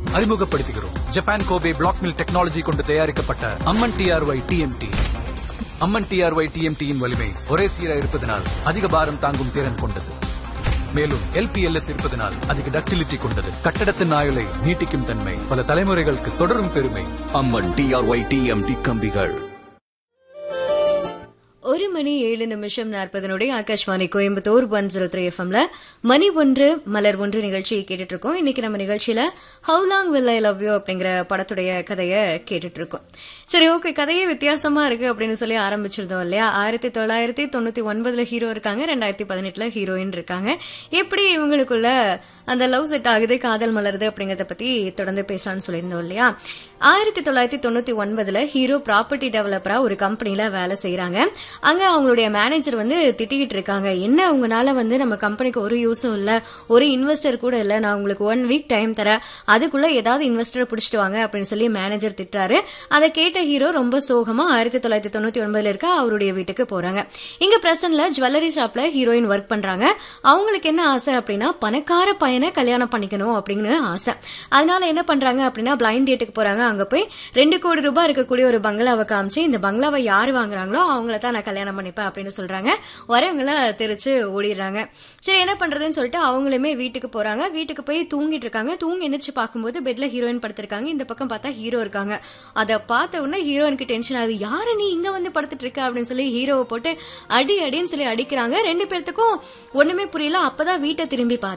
அறிமுகப்படுத்துகிறோம் Japan Kobe black mill technology கொண்டு தயாரிக்கப்பட்ட Amman TRY TMT Amman TRY டிஎம்டியின் வலிமை ஒரே சீரா இருப்பதனால் அதிக பாரம் தாங்கும் திறன் கொண்டது மேலும் எல்பிஎல்எஸ் இருப்பதனால் அதிக டக்டிலிட்டி கொண்டது கட்டடத்தின் ஆயுளை நீட்டிக்கும் தன்மை பல தலைமுறைகளுக்கு தொடரும் பெருமை அம்மன் டிஆர்ஒய் டிஎம்டி கம்பிகள் ஒரு மணி ஏழு நிமிஷம் நாற்பதனுடைய Akashvani Coimbatore one zero three எஃப்எம்ல மணி ஒன்று மலர் ஒன்று நிகழ்ச்சியை கேட்டுட்டு இருக்கோம் இன்னைக்கு நம்ம நிகழ்ச்சியில how long will I love you அப்படிங்கிற படத்துடைய கதையை கேட்டுட்டு இருக்கோம் சரி ஓகே கதையே வித்தியாசமா இருக்கு அப்படின்னு சொல்லி ஆரம்பிச்சிருந்தோம் இல்லையா ஆயிரத்தி தொள்ளாயிரத்தி தொண்ணூத்தி ஒன்பதுல ஹீரோ இருக்காங்க ரெண்டாயிரத்தி பதினெட்டுல ஹீரோயின் இருக்காங்க எப்படி இவங்களுக்குள்ள அந்த லவ் செட் ஆகுது காதல் மலருது அப்படிங்கறத பத்தி தொடர்ந்து பேசலாம்னு சொல்லியிருந்தோம் இல்லையா ஆயிரத்தி தொள்ளாயிரத்தி தொண்ணூத்தி ஒன்பதுல ஹீரோ ப்ராப்பர்ட்டி டெவலப்பரா ஒரு கம்பெனில வேலை செய்யறாங்க அங்க அவங்களுடைய மேனேஜர் வந்து திட்டிக்கிட்டு இருக்காங்க என்ன உங்களால வந்து நம்ம கம்பெனிக்கு ஒரு யூஸும் இல்ல ஒரு இன்வெஸ்டர் கூட இல்ல நான் உங்களுக்கு ஒன் வீக் டைம் தரேன் அதுக்குள்ள ஏதாவது இன்வெஸ்டரை பிடிச்சிட்டு வாங்க அப்படின்னு சொல்லி மேனேஜர் திட்டுறாரு அதை கேட்ட ஹீரோ ரொம்ப சோகமா ஆயிரத்தி தொள்ளாயிரத்தி தொண்ணூத்தி ஒன்பதுல இருக்க அவருடைய வீட்டுக்கு போறாங்க இங்க பிரசன்ட்ல ஜுவல்லரி ஷாப்ல ஹீரோயின் ஒர்க் பண்றாங்க அவங்களுக்கு என்ன ஆசை அப்படின்னா பணக்கார பையனை கல்யாணம் பண்ணிக்கணும் அப்படின்னு ஆசை அதனால என்ன பண்றாங்க அப்படின்னா பிளைண்ட் டேட்டுக்கு போறாங்க அங்க போய் ரெண்டு கோடி ரூபாய் இருக்கக்கூடிய ஒரு பங்களாவை காமிச்சு இந்த பங்களாவை யார் வாங்குறாங்களோ அவங்கள தான் நான் கல்யாணம் பண்ணிப்பேன் அப்படின்னு சொல்றாங்க வரவங்கள தெரிச்சு ஓடிடுறாங்க சரி என்ன பண்றதுன்னு சொல்லிட்டு அவங்களுமே வீட்டுக்கு போறாங்க வீட்டுக்கு போய் தூங்கிட்டு இருக்காங்க தூங்கி எந்திரிச்சு பார்க்கும்போது பெட்ல ஹீரோயின் படுத்திருக்காங்க இந்த பக்கம் பார்த்தா ஹீரோ இருக்காங்க அதை பார்த்த உடனே ஹீரோயினுக்கு டென்ஷன் ஆகுது யாரு நீ இங்க வந்து படுத்துட்டு இருக்க அப்படின்னு சொல்லி ஹீரோவை போட்டு அடி அடின்னு சொல்லி அடிக்கிறாங்க ரெண்டு பேர்த்துக்கும் ஒண்ணுமே புரியல அப்பதான் வீட்டை திரும்பி பார்த்தா